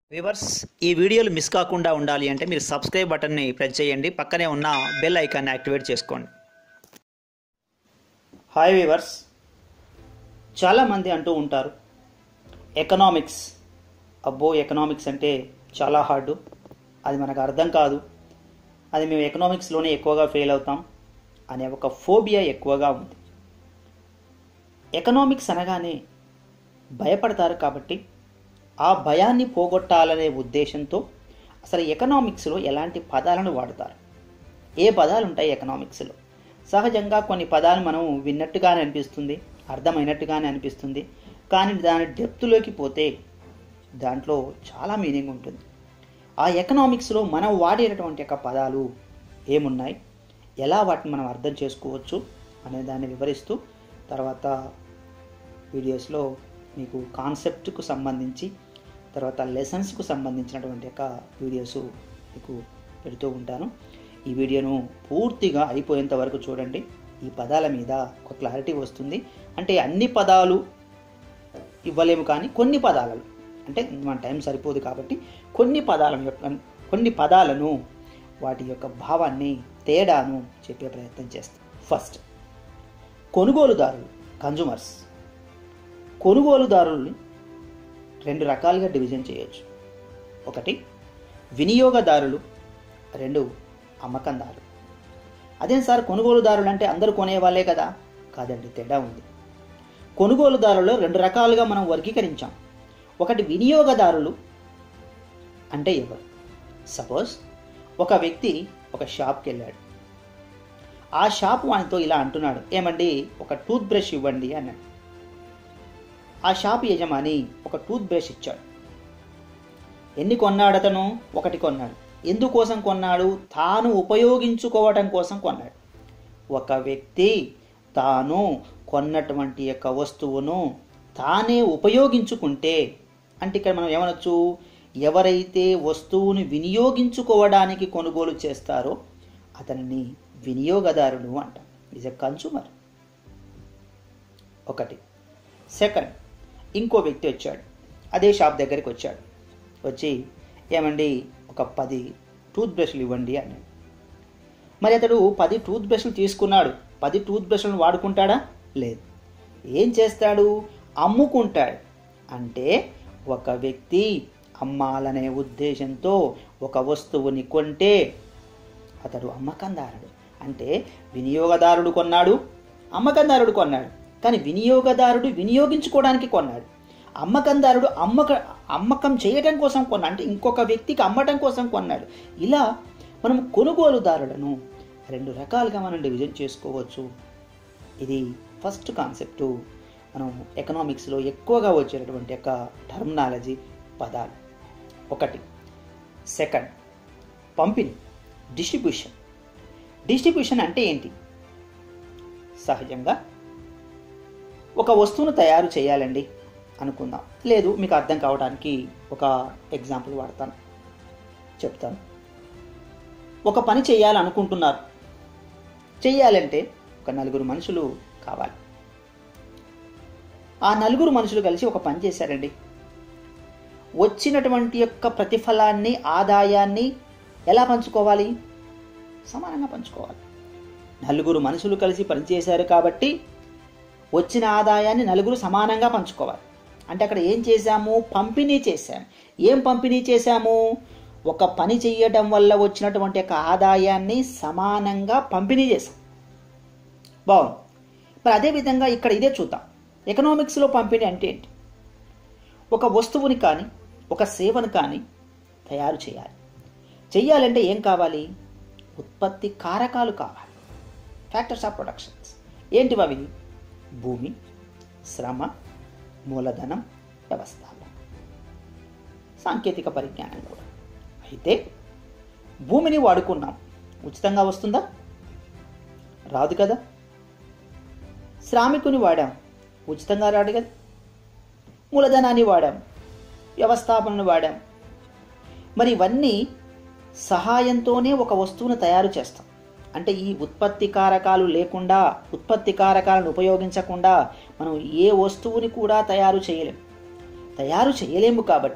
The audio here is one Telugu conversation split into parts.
వివర్స్ ఈ వీడియోలు మిస్ కాకుండా ఉండాలి అంటే మీరు సబ్స్క్రైబ్ బటన్ని ప్రెస్ చేయండి పక్కనే ఉన్న బెల్ ఐకాన్ని యాక్టివేట్ చేసుకోండి హాయ్ వివర్స్ చాలామంది అంటూ ఉంటారు ఎకనామిక్స్ అబ్బో ఎకనామిక్స్ అంటే చాలా హార్డు అది మనకు అర్థం కాదు అది మేము ఎకనామిక్స్లోనే ఎక్కువగా ఫెయిల్ అవుతాం అనే ఒక ఫోబియా ఎక్కువగా ఉంది ఎకనామిక్స్ అనగానే భయపడతారు కాబట్టి ఆ భయాన్ని పోగొట్టాలనే ఉద్దేశంతో అసలు ఎకనామిక్స్లో ఎలాంటి పదాలను వాడతారు ఏ పదాలు ఉంటాయి ఎకనామిక్స్లో సహజంగా కొన్ని పదాలు మనం విన్నట్టుగానే అనిపిస్తుంది అర్థమైనట్టుగానే అనిపిస్తుంది కానీ దాని డెప్త్లోకి పోతే దాంట్లో చాలా మీనింగ్ ఉంటుంది ఆ ఎకనామిక్స్లో మనం వాడేటటువంటి యొక్క పదాలు ఏమున్నాయి ఎలా వాటిని మనం అర్థం చేసుకోవచ్చు అనే దాన్ని వివరిస్తూ తర్వాత వీడియోస్లో మీకు కాన్సెప్ట్కు సంబంధించి తర్వాత లెసన్స్కు సంబంధించినటువంటి యొక్క వీడియోస్ మీకు పెడుతూ ఉంటాను ఈ వీడియోను పూర్తిగా అయిపోయేంత వరకు చూడండి ఈ పదాల మీద ఒక క్లారిటీ వస్తుంది అంటే అన్ని పదాలు ఇవ్వలేము కానీ కొన్ని పదాలను అంటే మన టైం సరిపోదు కాబట్టి కొన్ని పదాల యొక్క కొన్ని పదాలను వాటి యొక్క భావాన్ని తేడాను చెప్పే ప్రయత్నం చేస్తాం ఫస్ట్ కొనుగోలుదారులు కన్జూమర్స్ కొనుగోలుదారుల్ని రెండు రకాలుగా డివిజన్ చేయొచ్చు ఒకటి వినియోగదారులు రెండు అమ్మకందారులు అదేం సార్ కొనుగోలుదారులు అంటే అందరూ కొనేవాళ్ళే కదా కాదండి తేడా ఉంది కొనుగోలుదారులు రెండు రకాలుగా మనం వర్గీకరించాం ఒకటి వినియోగదారులు అంటే ఎవరు సపోజ్ ఒక వ్యక్తి ఒక షాప్కి వెళ్ళాడు ఆ షాప్ వానితో ఇలా అంటున్నాడు ఏమండి ఒక టూత్ బ్రష్ ఇవ్వండి అన్నాడు ఆ షాప్ యజమాని ఒక టూత్ బ్రష్ ఇచ్చాడు ఎన్ని కొన్నాడు అతను ఒకటి కొన్నాడు ఎందుకోసం కొన్నాడు తాను ఉపయోగించుకోవటం కోసం కొన్నాడు ఒక వ్యక్తి తాను కొన్నటువంటి యొక్క వస్తువును తానే ఉపయోగించుకుంటే అంటే ఇక్కడ మనం ఏమనొచ్చు ఎవరైతే వస్తువుని వినియోగించుకోవడానికి కొనుగోలు చేస్తారో అతనిని వినియోగదారుడు అంటాం ఈజ్ ఎ కన్సూమర్ ఒకటి సెకండ్ ఇంకో వ్యక్తి వచ్చాడు అదే షాప్ దగ్గరికి వచ్చాడు వచ్చి ఏమండి ఒక పది టూత్ బ్రష్లు ఇవ్వండి అన్నాడు మరి అతడు పది టూత్ బ్రష్లు తీసుకున్నాడు పది టూత్ బ్రష్లను వాడుకుంటాడా లేదు ఏం చేస్తాడు అమ్ముకుంటాడు అంటే ఒక వ్యక్తి అమ్మాలనే ఉద్దేశంతో ఒక వస్తువుని కొంటే అతడు అమ్మకందారుడు అంటే వినియోగదారుడు కొన్నాడు అమ్మకందారుడు కొన్నాడు కానీ వినియోగదారుడు వినియోగించుకోవడానికి కొన్నాడు అమ్మకందారుడు అమ్మక అమ్మకం చేయడం కోసం కొన్నాడు అంటే ఇంకొక వ్యక్తికి అమ్మటం కోసం కొన్నాడు ఇలా మనం కొనుగోలుదారులను రెండు రకాలుగా మనం డివిజన్ చేసుకోవచ్చు ఇది ఫస్ట్ కాన్సెప్టు మనం ఎకనామిక్స్లో ఎక్కువగా వచ్చేటటువంటి యొక్క టర్మినాలజీ పదాలు ఒకటి సెకండ్ పంపిణీ డిస్ట్రిబ్యూషన్ డిస్ట్రిబ్యూషన్ అంటే ఏంటి సహజంగా ఒక వస్తువును తయారు చేయాలండి అనుకుందాం లేదు మీకు అర్థం కావడానికి ఒక ఎగ్జాంపుల్ వాడతాను చెప్తాను ఒక పని చేయాలనుకుంటున్నారు చెయ్యాలంటే ఒక నలుగురు మనుషులు కావాలి ఆ నలుగురు మనుషులు కలిసి ఒక పని చేశారండి వచ్చినటువంటి యొక్క ప్రతిఫలాన్ని ఆదాయాన్ని ఎలా పంచుకోవాలి సమానంగా పంచుకోవాలి నలుగురు మనుషులు కలిసి పనిచేశారు కాబట్టి వచ్చిన ఆదాయాన్ని నలుగురు సమానంగా పంచుకోవాలి అంటే అక్కడ ఏం చేశాము పంపిణీ చేశాము ఏం పంపిణీ చేశాము ఒక పని చేయడం వల్ల వచ్చినటువంటి యొక్క ఆదాయాన్ని సమానంగా పంపిణీ చేశాం బాగుంది మరి అదేవిధంగా ఇక్కడ ఇదే చూద్దాం ఎకనామిక్స్లో పంపిణీ అంటే ఏంటి ఒక వస్తువుని కానీ ఒక సేవను కానీ తయారు చేయాలి చెయ్యాలంటే ఏం కావాలి ఉత్పత్తి కారకాలు కావాలి ఫ్యాక్టర్స్ ఆఫ్ ప్రొడక్షన్స్ ఏంటివి అవి భూమి శ్రమ మూలధనం వ్యవస్థాపన సాంకేతిక పరిజ్ఞానం కూడా అయితే భూమిని వాడుకున్నాం ఉచితంగా వస్తుందా రాదు కదా శ్రామికుని వాడాం ఉచితంగా రాడు కదా మూలధనాన్ని వాడాం వ్యవస్థాపనను వాడాం మరి ఇవన్నీ సహాయంతోనే ఒక వస్తువును తయారు చేస్తాం అంటే ఈ ఉత్పత్తి కారకాలు లేకుండా ఉత్పత్తి కారకాలను ఉపయోగించకుండా మనం ఏ వస్తువుని కూడా తయారు చేయలేం తయారు చేయలేము కాబట్టి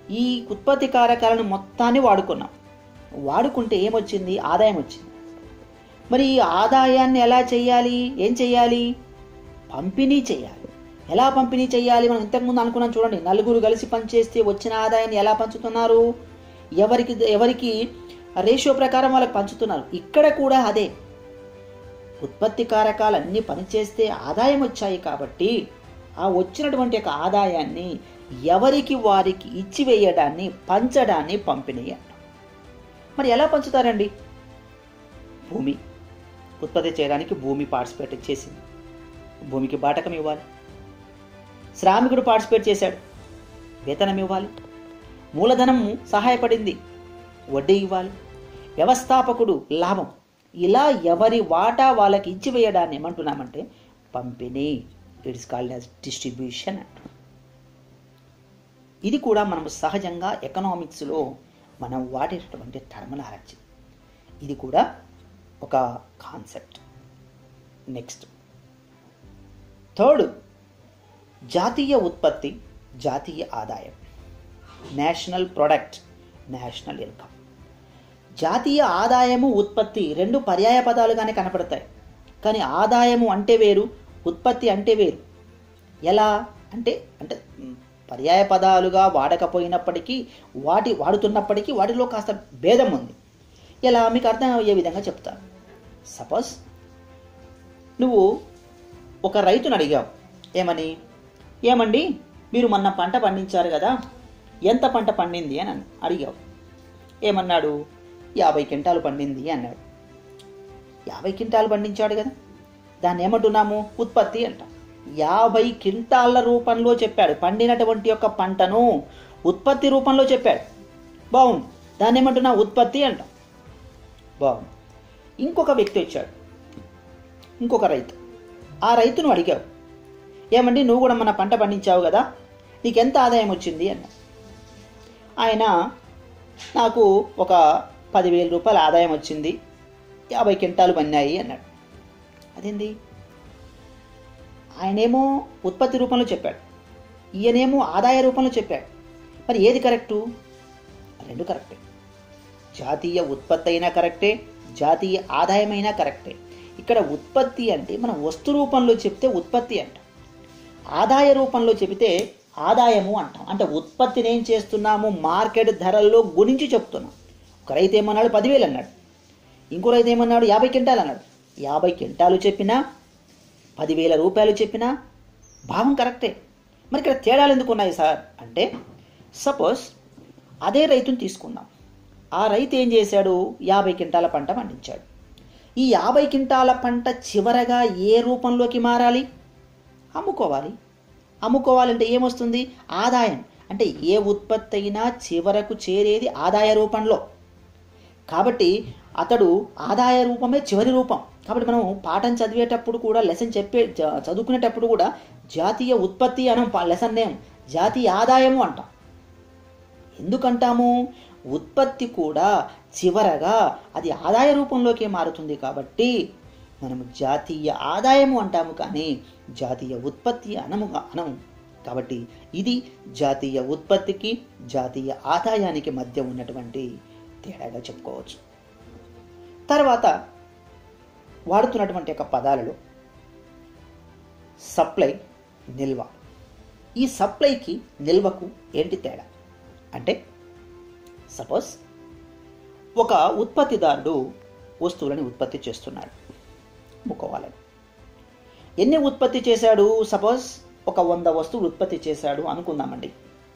ఈ ఉత్పత్తి కారకాలను మొత్తాన్ని వాడుకున్నాం వాడుకుంటే ఏమొచ్చింది ఆదాయం వచ్చింది మరి ఈ ఆదాయాన్ని ఎలా చేయాలి ఏం చేయాలి పంపిణీ చేయాలి ఎలా పంపిణీ చేయాలి మనం ఇంతకుముందు అనుకున్నాం చూడండి నలుగురు కలిసి పనిచేస్తే వచ్చిన ఆదాయాన్ని ఎలా పంచుతున్నారు ఎవరికి ఎవరికి రేషియో ప్రకారం వాళ్ళకి పంచుతున్నారు ఇక్కడ కూడా అదే ఉత్పత్తి కారకాలు అన్నీ పనిచేస్తే ఆదాయం వచ్చాయి కాబట్టి ఆ వచ్చినటువంటి ఒక ఆదాయాన్ని ఎవరికి వారికి ఇచ్చివేయడాన్ని పంచడాన్ని పంపిణీ అంటాం మరి ఎలా పంచుతారండి భూమి ఉత్పత్తి చేయడానికి భూమి పార్టిసిపేట్ చేసింది భూమికి బాటకం ఇవ్వాలి శ్రామికుడు పార్టిసిపేట్ చేశాడు వేతనం ఇవ్వాలి మూలధనం సహాయపడింది వడ్డీ ఇవ్వాలి వ్యవస్థాపకుడు లాభం ఇలా ఎవరి వాటా వాళ్ళకి ఇచ్చివేయడాన్ని ఏమంటున్నామంటే పంపిణీ ఇట్స్ కాల్డ్ యాజ్ డిస్ట్రిబ్యూషన్ అంటాం ఇది కూడా మనం సహజంగా ఎకనామిక్స్లో మనం వాడేటటువంటి టర్మినాలజీ ఇది కూడా ఒక కాన్సెప్ట్ నెక్స్ట్ థర్డ్ జాతీయ ఉత్పత్తి జాతీయ ఆదాయం నేషనల్ ప్రొడక్ట్ నేషనల్ ఇన్కమ్ జాతీయ ఆదాయము ఉత్పత్తి రెండు పర్యాయ పదాలుగానే కనపడతాయి కానీ ఆదాయము అంటే వేరు ఉత్పత్తి అంటే వేరు ఎలా అంటే అంటే మ్, పర్యాయ పదాలుగా వాడకపోయినప్పటికీ వాటి వాడుతున్నప్పటికీ వాటిలో కాస్త భేదం ఉంది ఇలా మీకు అర్థం అయ్యే విధంగా చెప్తాను సపోజ్ నువ్వు ఒక రైతుని అడిగావు ఏమని ఏమండి మీరు మొన్న పంట పండించారు కదా ఎంత పంట పండింది అని అన్న- అడిగావు ఏమన్నాడు యాభై క్వింటాలు పండింది అన్నాడు యాభై క్వింటాలు పండించాడు కదా దాన్ని ఏమంటున్నాము ఉత్పత్తి అంటాం యాభై క్వింటాళ్ళ రూపంలో చెప్పాడు పండినటువంటి యొక్క పంటను ఉత్పత్తి రూపంలో చెప్పాడు బాగుంది దాన్ని ఏమంటున్నా ఉత్పత్తి అంటాం బాగుంది ఇంకొక వ్యక్తి వచ్చాడు ఇంకొక రైతు ఆ రైతును అడిగావు ఏమండి నువ్వు కూడా మన పంట పండించావు కదా నీకెంత ఆదాయం వచ్చింది అన్న ఆయన నాకు ఒక పదివేల రూపాయల ఆదాయం వచ్చింది యాభై క్వింటాలు పన్నాయి అన్నాడు అదేంది ఆయనేమో ఉత్పత్తి రూపంలో చెప్పాడు ఈయనేమో ఆదాయ రూపంలో చెప్పాడు మరి ఏది కరెక్టు రెండు కరెక్టే జాతీయ ఉత్పత్తి అయినా కరెక్టే జాతీయ ఆదాయమైనా కరెక్టే ఇక్కడ ఉత్పత్తి అంటే మనం వస్తు రూపంలో చెప్తే ఉత్పత్తి అంటాం ఆదాయ రూపంలో చెబితే ఆదాయము అంటాం అంటే ఉత్పత్తిని ఏం చేస్తున్నాము మార్కెట్ ధరల్లో గురించి చెప్తున్నాం ఒక రైతు ఏమన్నాడు పదివేలు అన్నాడు ఇంకో రైతు ఏమన్నాడు యాభై క్వింటాలు అన్నాడు యాభై క్వింటాలు చెప్పినా పదివేల రూపాయలు చెప్పినా భావం కరెక్టే మరి ఇక్కడ తేడాలు ఎందుకు ఉన్నాయి సార్ అంటే సపోజ్ అదే రైతుని తీసుకుందాం ఆ రైతు ఏం చేశాడు యాభై క్వింటాల పంట పండించాడు ఈ యాభై క్వింటాల పంట చివరగా ఏ రూపంలోకి మారాలి అమ్ముకోవాలి అమ్ముకోవాలంటే ఏమొస్తుంది ఆదాయం అంటే ఏ ఉత్పత్తి అయినా చివరకు చేరేది ఆదాయ రూపంలో కాబట్టి అతడు ఆదాయ రూపమే చివరి రూపం కాబట్టి మనం పాఠం చదివేటప్పుడు కూడా లెసన్ చెప్పే చ- చదువుకునేటప్పుడు కూడా జాతీయ ఉత్పత్తి అనం లెసన్ నేమ్ జాతీయ ఆదాయము అంటాం ఎందుకంటాము ఉత్పత్తి కూడా చివరగా అది ఆదాయ రూపంలోకే మారుతుంది కాబట్టి మనము జాతీయ ఆదాయము అంటాము కానీ జాతీయ ఉత్పత్తి అనము అనము కాబట్టి ఇది జాతీయ ఉత్పత్తికి జాతీయ ఆదాయానికి మధ్య ఉన్నటువంటి తేడాగా చెప్పుకోవచ్చు తర్వాత వాడుతున్నటువంటి యొక్క పదాలలో సప్లై నిల్వ ఈ సప్లైకి నిల్వకు ఏంటి తేడా అంటే సపోజ్ ఒక ఉత్పత్తిదారుడు వస్తువులని ఉత్పత్తి చేస్తున్నాడు అమ్ముకోవాలని ఎన్ని ఉత్పత్తి చేశాడు సపోజ్ ఒక వంద వస్తువులు ఉత్పత్తి చేశాడు అనుకుందామండి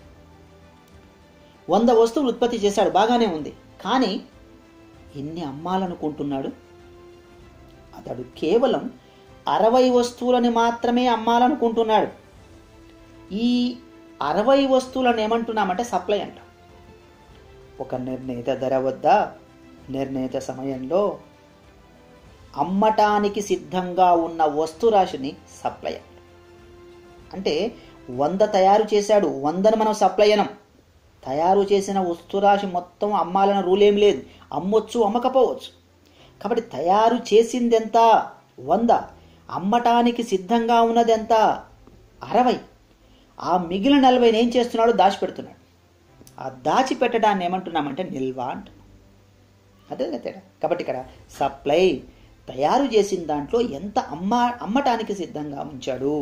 వంద వస్తువులు ఉత్పత్తి చేశాడు బాగానే ఉంది కానీ ఎన్ని అమ్మాలనుకుంటున్నాడు అతడు కేవలం అరవై వస్తువులని మాత్రమే అమ్మాలనుకుంటున్నాడు ఈ అరవై వస్తువులను ఏమంటున్నామంటే సప్లై అంట ఒక నిర్ణీత ధర వద్ద నిర్ణీత సమయంలో అమ్మటానికి సిద్ధంగా ఉన్న వస్తురాశిని సప్లై అంట అంటే వంద తయారు చేశాడు వందను మనం సప్లై అనం తయారు చేసిన వస్తురాశి మొత్తం అమ్మాలన్న రూల్ ఏం లేదు అమ్మొచ్చు అమ్మకపోవచ్చు కాబట్టి తయారు చేసింది ఎంత వంద అమ్మటానికి సిద్ధంగా ఉన్నది ఎంత అరవై ఆ మిగిలిన నలభైని ఏం చేస్తున్నాడు దాచిపెడుతున్నాడు ఆ దాచిపెట్టడాన్ని ఏమంటున్నామంటే నిల్వ అంటున్నాం అదే కదా తేడా కాబట్టి ఇక్కడ సప్లై తయారు చేసిన దాంట్లో ఎంత అమ్మ అమ్మటానికి సిద్ధంగా ఉంచాడు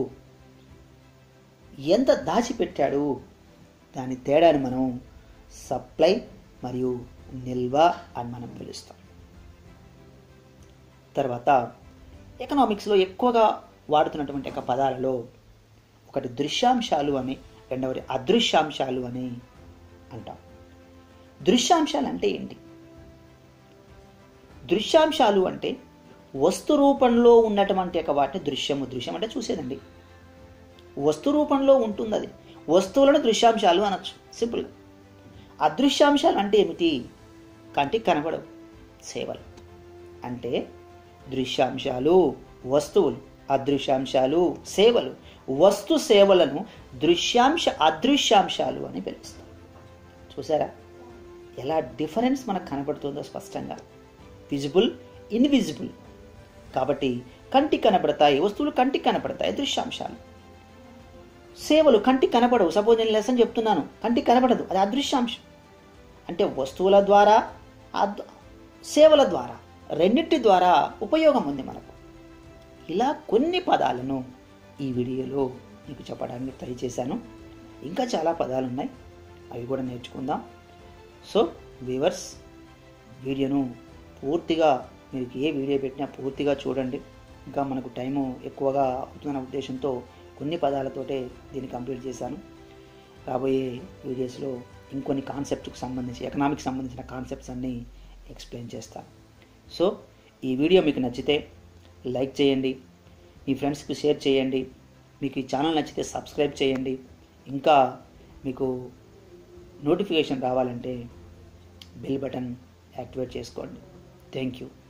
ఎంత దాచిపెట్టాడు దాని తేడాని మనం సప్లై మరియు నిల్వ అని మనం పిలుస్తాం తర్వాత ఎకనామిక్స్లో ఎక్కువగా వాడుతున్నటువంటి ఒక పదాలలో ఒకటి దృశ్యాంశాలు అని రెండవది అదృశ్యాంశాలు అని అంటాం దృశ్యాంశాలు అంటే ఏంటి దృశ్యాంశాలు అంటే వస్తు రూపంలో ఉన్నటువంటి ఒక వాటిని దృశ్యము దృశ్యం అంటే చూసేదండి వస్తు రూపంలో ఉంటుంది అది వస్తువులను దృశ్యాంశాలు అనొచ్చు సింపుల్గా అదృశ్యాంశాలు అంటే ఏమిటి కంటికి కనబడవు సేవలు అంటే దృశ్యాంశాలు వస్తువులు అదృశ్యాంశాలు సేవలు వస్తు సేవలను దృశ్యాంశ అదృశ్యాంశాలు అని పిలుస్తాం చూసారా ఎలా డిఫరెన్స్ మనకు కనబడుతుందో స్పష్టంగా విజిబుల్ ఇన్విజిబుల్ కాబట్టి కంటికి కనబడతాయి వస్తువులు కంటికి కనబడతాయి దృశ్యాంశాలు సేవలు కంటికి కనపడవు సపోజ్ నేను లెసన్ చెప్తున్నాను కంటికి కనపడదు అది అదృశ్యాంశం అంటే వస్తువుల ద్వారా అద్- సేవల ద్వారా రెండింటి ద్వారా ఉపయోగం ఉంది మనకు ఇలా కొన్ని పదాలను ఈ వీడియోలో మీకు చెప్పడానికి ట్రై చేశాను ఇంకా చాలా పదాలు ఉన్నాయి అవి కూడా నేర్చుకుందాం సో వ్యూవర్స్ వీడియోను పూర్తిగా మీరు ఏ వీడియో పెట్టినా పూర్తిగా చూడండి ఇంకా మనకు టైము ఎక్కువగా అవుతున్న ఉద్దేశంతో కొన్ని పదాలతోటే దీన్ని కంప్లీట్ చేశాను రాబోయే వీడియోస్లో ఇంకొన్ని కాన్సెప్ట్కి సంబంధించి ఎకనామిక్స్ సంబంధించిన కాన్సెప్ట్స్ అన్నీ ఎక్స్ప్లెయిన్ చేస్తాను సో ఈ వీడియో మీకు నచ్చితే లైక్ చేయండి మీ ఫ్రెండ్స్కి షేర్ చేయండి మీకు ఈ ఛానల్ నచ్చితే సబ్స్క్రైబ్ చేయండి ఇంకా మీకు నోటిఫికేషన్ రావాలంటే బెల్ బటన్ యాక్టివేట్ చేసుకోండి థ్యాంక్ యూ